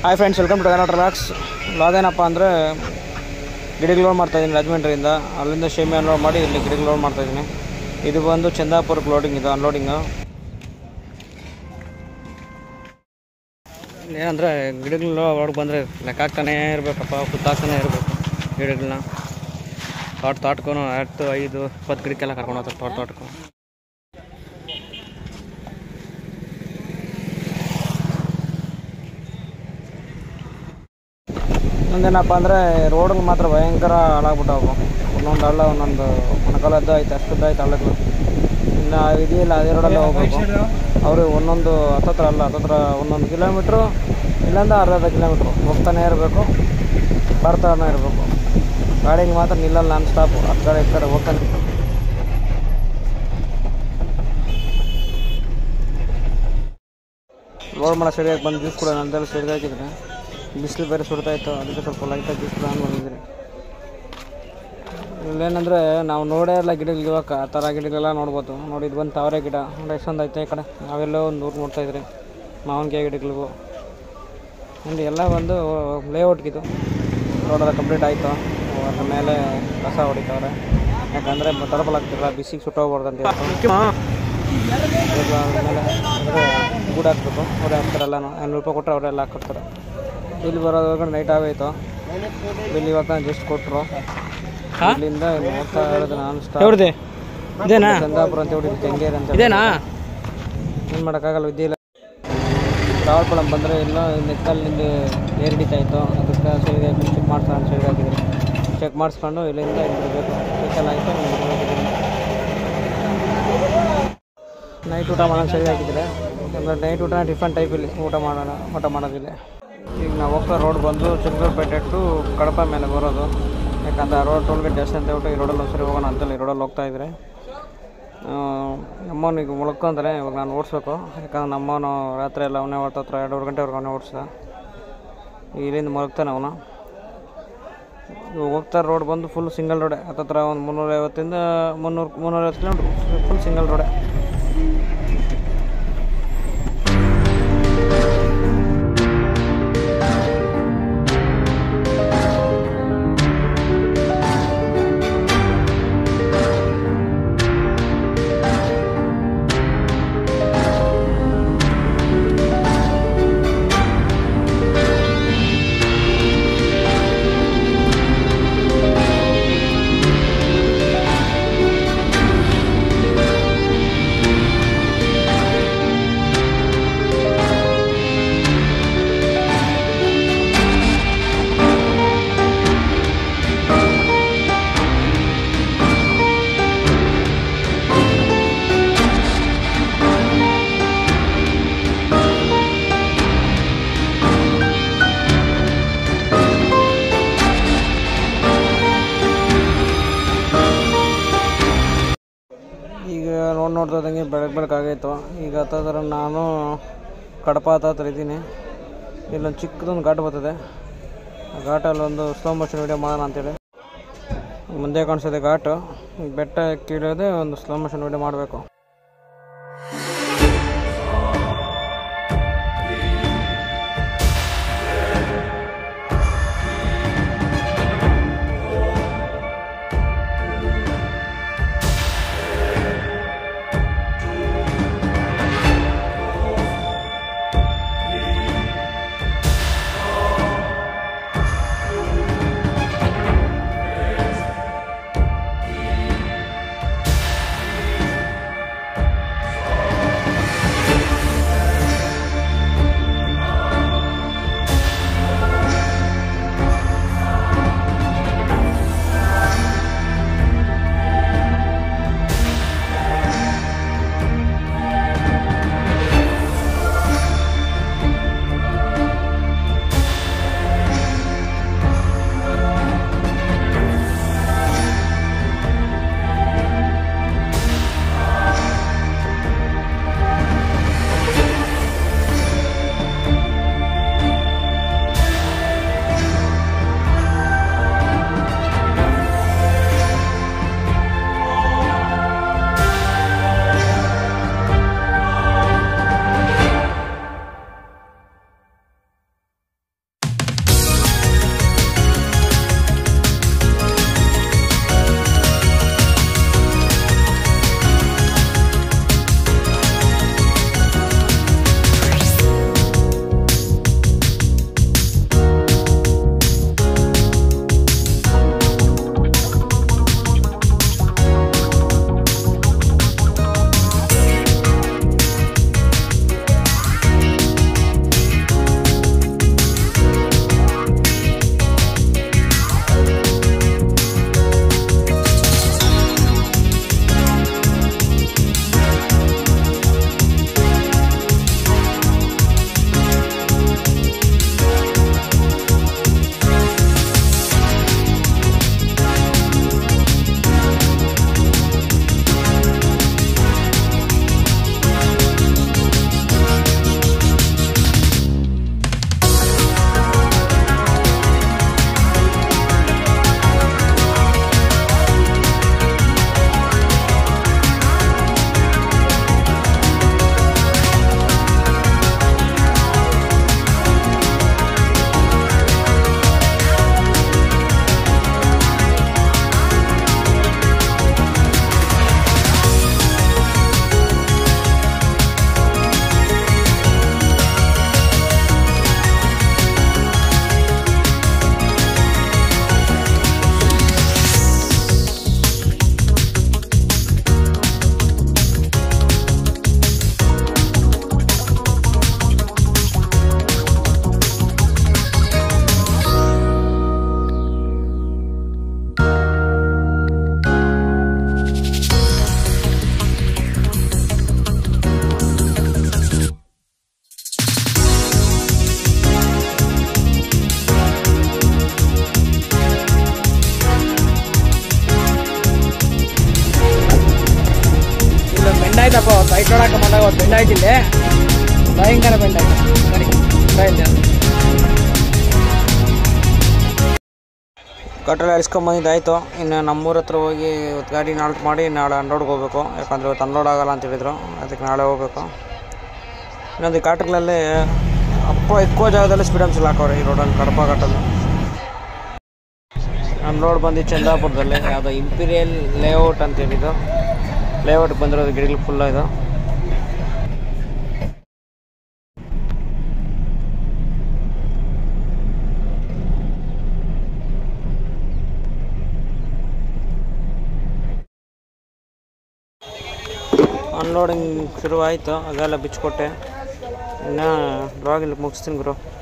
Hi friends welcome to Karnataka rocks log ಏನಪ್ಪ ಅಂದರೆ ಗಿಡಗಳು ಲೋಡ್ ಮಾಡ್ತಾಯಿದ್ದೀನಿ ರಾಜమండ్ರಿಯಿಂದ ಅಲ್ಲಿಂದ ಶೇಮಿ ಅನ್ಲೋಡ್ ಮಾಡಿ ಇಲ್ಲಿ ಗಿಡಗಳು ಲೋಡ್ ಮಾಡ್ತಾಯಿದ್ದೀನಿ ಇದು ಬಂದು ಚಂದಾಪುರಕ್ಕೆ ಲೋಡಿಂಗ್ ಇದು ಅನ್ಲೋಡಿಂಗು ಏನಂದರೆ ಗಿಡಗಳು ಹೊರಗೆ ಬಂದರೆ ಲೆಕ್ಕ ಹಾಕ್ತಾನೇ ಇರಬೇಕಪ್ಪ ಸುತ್ತಾಕ್ತಾನೆ ಇರಬೇಕು ಗಿಡಗಳನ್ನ ತೋಟ ತೋಟಕ್ಕೂ ಹತ್ತು ಐದು ಇಪ್ಪತ್ತು ಗಿಡಕ್ಕೆಲ್ಲ ಕರ್ಕೊಂಡು ಹೋಗ್ತಾರೆ ತೋಟ ತೋಟಕ್ಕೂ ಒಂದೇನಪ್ಪ ಅಂದರೆ ರೋಡ್ಗಳು ಮಾತ್ರ ಭಯಂಕರ ಹಾಳಾಗ್ಬಿಟ್ಟವು ಒಂದೊಂದು ಹಳ್ಳ ಒಂದೊಂದು ಮೊಣಕಾಲದ್ದು ಐತೆ ಅಷ್ಟದ್ದು ಐತೆ ಹಳ್ಳಗಳು ಇನ್ನು ಇದೆಯಲ್ಲ ಅದೇ ರೋಡಲ್ಲೇ ಹೋಗ್ಬೇಕು ಅವರು ಒಂದೊಂದು ಹತ್ತತ್ರ ಅಲ್ಲ ಹತ್ತತ್ರ ಒಂದೊಂದು ಕಿಲೋಮೀಟ್ರು ಇಲ್ಲಾಂದ್ರೆ ಅರ್ಧ ಅರ್ಧ ಕಿಲೋಮೀಟ್ರು ಹೋಗ್ತಾನೆ ಇರಬೇಕು ಬರ್ತಾನೆ ಇರಬೇಕು ಗಾಡಿಗೆ ಮಾತ್ರ ನಿಲ್ಲಲ್ಲ ನಾನ್ ಸ್ಟಾಪ್ ಆ ಕಡೆ ಈ ಕಡೆ ಹೋಗ್ತಾನೆ ಇರ್ಬೇಕು. ಲೋಡ್ ಮಾಡೋ ಸರಿಯಾಗಿ ಬಂದು ಜ್ಯೂಸ್ ಕೂಡ ನಂದೆಲ್ಲ ಸರಿಯಾಗಿ ಹಾಕಿದ್ರೆ ಬಿಸಿಲು ಬೇರೆ ಸುಡ್ತಾ ಇತ್ತು ಅದಕ್ಕೆ ಸ್ವಲ್ಪ ಲೈಟಾಗಿ ಜ್ಯೂಸ್ ಕೂಡ ಆನ್ ಮಾಡಿದ್ರಿ ಇಲ್ಲೇನಂದರೆ ನಾವು ನೋಡೇ ಇಲ್ಲ ಗಿಡಗಳು ಇವಾಗ ಆ ಥರ ಗಿಡಗಳೆಲ್ಲ ನೋಡ್ಬೋದು ನೋಡಿ ಇದು ಬಂದು ತಾವರೆ ಗಿಡ ನೋಡಿ ಎಷ್ಟೊಂದು ಐತೆ ಈ ಕಡೆ ನಾವೆಲ್ಲೋ ಒಂದು ನೂರು ನೋಡ್ತಾ ಇದ್ರಿ ಮಾವಿನಕಾಯಿ ಗಿಡಗಳಿಗೂ ನೋಡಿ ಎಲ್ಲ ಬಂದು ಲೇಔಟ್ಗಿದು ರೋಡೆಲ್ಲ ಕಂಪ್ಲೀಟ್ ಆಯಿತು ಅದ್ರ ಮೇಲೆ ಕಸ ಹೊಡಿತವ್ರೆ ಯಾಕಂದರೆ ತಡಬಲ್ ಆಗ್ತಿಲ್ಲ ಬಿಸಿಗೆ ಸುಟ್ಟೋಗ್ಬಾರ್ದು ಅಂತ ಹೇಳ್ತು ಇವಾಗ ಆಮೇಲೆ ಅಂದರೆ ಗೂಡು ಹಾಕ್ಬೇಕು ಅವರೇ ಹಾಕ್ತಾರಲ್ಲ ಐನೂರು ರೂಪಾಯಿ ಕೊಟ್ಟರೆ ಅವರೆಲ್ಲ ಹಾಕ್ಕೊಡ್ತಾರೆ ಬಿಲ್ ಬರೋದಾಗ ನೈಟ್ ಆಗೋಯ್ತು ಬಿಲ್ ಇವಾಗ ಜಸ್ಟ್ ಕೊಟ್ಟರು ಇಲ್ಲಿಂದ ಇಲ್ಲಿ ಹೋಗ್ತಾ ಇರೋದು ನಾನು ಎವ್ರದೆ ಇದೇನಾ ಚಂದಾಪುರ ಅಂತ ಹೇಳಿ ಕೆಂಗೇರಿ ಅಂತ ಇದೇನಾ ಏನು ಮಾಡೋಕ್ಕಾಗಲ್ಲ ವಿದ್ಯೆ ಇಲ್ಲ ರಾವಳಪುರಂ ಬಂದರೆ ಇಲ್ಲ ನೆಕ್ಕಲ್ಲಿಂದ ಏರ್ ಹಿಡಿತಾ ಇತ್ತು ಅದಕ್ಕೆ ಸೈಡ್ ಚೆಕ್ ಮಾಡ್ಸೋಣ ಸೈಡ್ ಹಾಕಿದ್ರು ಚೆಕ್ ಮಾಡಿಸ್ಕೊಂಡು ಇಲ್ಲಿಂದ ಇಲ್ಲಿ ಬಿಡಬೇಕು ಚೆಕ್ ಆಯಿತು ನೈಟ್ ಊಟ ಮಾಡೋಣ ಸೈಡ್ ಹಾಕಿದ್ರೆ ಅಂದರೆ ನೈಟ್ ಊಟ ಡಿಫ್ರೆಂಟ್ ಟೈಪಲ್ಲಿ ಊಟ ಮಾಡೋಣ ಊಟ ಮಾಡೋದಿಲ್ಲ ಈಗ ನಾವು ಹೋಗ್ತಾ ರೋಡ್ ಬಂದು ಚಿಕ್ಕದೂರುಪೇಟೆ ಟು ಕಡಪ ಮೇಲೆ ಬರೋದು ಯಾಕಂದ್ರೆ ಆ ರೋಡ್ ಟೋಲ್ಗೇಟ್ ಜಾಸ್ತಿ ಅಂತ ಹೇಳ್ಬಿಟ್ಟು ಈ ರೋಡಲ್ಲಿ ಒಂದ್ಸರಿ ಹೋಗೋಣ ಅಂತೇಳಿ ಈ ರೋಡಲ್ಲಿ ಹೋಗ್ತಾ ಇದ್ರೆ ಅಮ್ಮನ ಈಗ ಮುಳ್ಕೊಂತಾರೆ ಇವಾಗ ನಾನು ಓಡಿಸ್ಬೇಕು ಯಾಕಂದ್ರೆ ನಮ್ಮವನು ರಾತ್ರಿ ಎಲ್ಲ ಅವನೇ ಹೊರತ ಹತ್ರ ಎರಡೂವರೆ ಗಂಟೆವರೆಗೆ ಅವನೇ ಓಡಿಸ್ದ ಇಲ್ಲಿಂದ ಮಲಗ್ತಾನೆ ಅವನು ಇವಾಗ ಹೋಗ್ತಾ ರೋಡ್ ಬಂದು ಫುಲ್ ಸಿಂಗಲ್ ರೋಡೆ ಹತ್ತತ್ರ ಒಂದು ಮುನ್ನೂರೈವತ್ತಿಂದ ಮುನ್ನೂರು ಮುನ್ನೂರೈವತ್ತು ಕಿಲೋಮೀಟ್ರ್ ಫುಲ್ ಸಿಂಗಲ್ ರೋಡೆ ಈಗ ನೋಡಿ ನೋಡ್ತಾ ಇದ್ದಂಗೆ ಬೆಳಗ್ಗೆ ಬೆಳಗ್ಗೆ ಆಗೈತು ಈಗ ಹತ್ತಿರ ನಾನು ಕಡಪ ಹತ್ರ ಇದ್ದೀನಿ ಇಲ್ಲೊಂದು ಚಿಕ್ಕದೊಂದು ಘಾಟ್ ಬರ್ತದೆ ಆ ಘಾಟಲ್ಲಿ ಒಂದು ಸ್ಲೋ ಮೋಷನ್ ವೀಡಿಯೋ ಮಾಡೋಣ ಅಂತೇಳಿ ಮುಂದೆ ಕಾಣಿಸೋದೆ ಘಾಟು ಈ ಬೆಟ್ಟ ಕೀಳೋದೆ ಒಂದು ಸ್ಲೋ ಮೋಷನ್ ವೀಡಿಯೋ ಮಾಡಬೇಕು ಆಯ್ತಿಲ್ಲ ಭಯಂಕರ ಬೆಂಡ್ ಆಯ್ತು ಸರಿ ಬಾಯಿಲ್ಲ ಗಟ್ಟರಲ್ಲಿ ಇಳಿಸ್ಕೊಂಬಂದಿದ್ದಾಯ್ತು ಇನ್ನು ನಮ್ಮೂರ ಹತ್ರ ಹೋಗಿ ಇವತ್ತು ಗಾಡಿ ನಾಲ್ಕು ಮಾಡಿ ನಾಳೆ ಅನ್ಲೋಡ್ಗೆ ಹೋಗ್ಬೇಕು ಯಾಕಂದರೆ ಇವತ್ತು ಅನ್ಲೋಡ್ ಆಗಲ್ಲ ಅಂತ ಹೇಳಿದ್ರು ಅದಕ್ಕೆ ನಾಳೆ ಹೋಗ್ಬೇಕು ಇನ್ನೊಂದು ಈ ಘಾಟ್ಗಳಲ್ಲಿ ಅಪ್ಪ ఎక్కువ ಜಾಗದಲ್ಲಿ ಸ್ಪೀಡ್ ಹಂಪ್ಸ್ ಹಾಕವ್ರೆ ಈ ರೋಡಲ್ಲಿ ಕಡಪ ಘಾಟಲ್ಲಿ ಅನ್ಲೋಡ್ ಬಂದು ಚಂದಾಪುರದಲ್ಲಿ ಯಾವುದೋ ಇಂಪೀರಿಯಲ್ ಲೇಔಟ್ ಅಂತ ಹೇಳಿದ್ದು ಲೇಔಟ್ಗೆ ಬಂದಿರೋದು ಗಿಡಗಳು ಫುಲ್ ಇದು ಅನ್ಲೋಡಿಂಗ್ ಶುರು ಆಯಿತು ಅದೆಲ್ಲ ಬಿಚ್ಚಿಕೊಟ್ಟೆ ಇನ್ನು ಬ್ಲಾಗ್ ಇಲ್ಲಿ ಮುಗಿಸ್ತೀನಿ ಗುರು